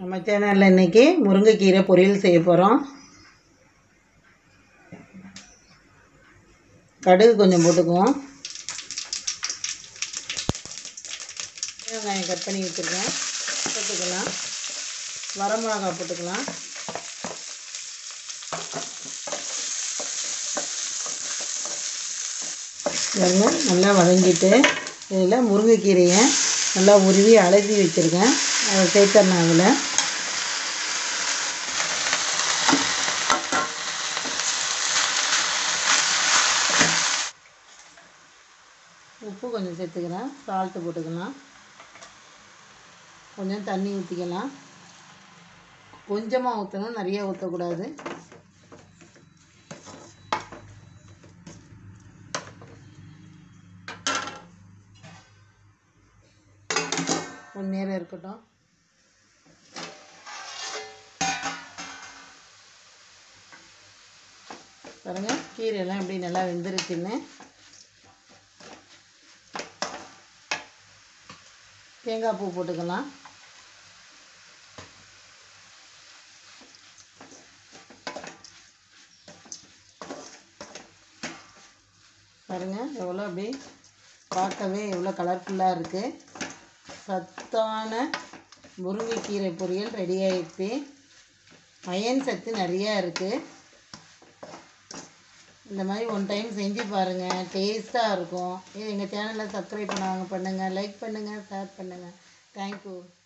நம்ம சேனலில் இன்றைக்கி முருங்கைக்கீரை பொரியல் செய்ய போகிறோம் கடுகு கொஞ்சம் போட்டுக்குவோம் வெங்காயம் கட் பண்ணி வச்சுருக்கேன் போட்டுக்கலாம் வரமிளகா போட்டுக்கலாம் பாருங்க நல்லா வதங்கிட்டு இதில் முருங்கைக்கீரையை நல்லா உருவி அலசி வச்சுருக்கேன் அதை சேர்த்துறேன் அதில் உப்பு கொஞ்சம் சேர்த்துக்கிறேன் சால்ட்டு போட்டுக்கலாம் கொஞ்சம் தண்ணி ஊற்றிக்கலாம் கொஞ்சமாக ஊற்றணும் நிறைய ஊற்றக்கூடாது கொஞ்ச நேரம் இருக்கட்டும் பாருங்க கீரையெல்லாம் எப்படி நல்லா வெந்துருச்சுன்னு தேங்காய் பூ போட்டுக்கலாம் பாருங்க எவ்வளோ அப்படி பார்க்கவே எவ்வளோ கலர்ஃபுல்லாக இருக்குது சத்தான முருங்கைக்கீரை பொரியல் ரெடி ஆயிடுச்சு அயன் சத்து நிறையா இருக்குது இந்த மாதிரி ஒன் டைம் செஞ்சு பாருங்கள் டேஸ்ட்டாக இருக்கும் இது எங்கள் சேனலை சப்ஸ்கிரைப் பண்ணாங்க பண்ணுங்கள் லைக் பண்ணுங்கள் ஷேர் பண்ணுங்கள் தேங்க்யூ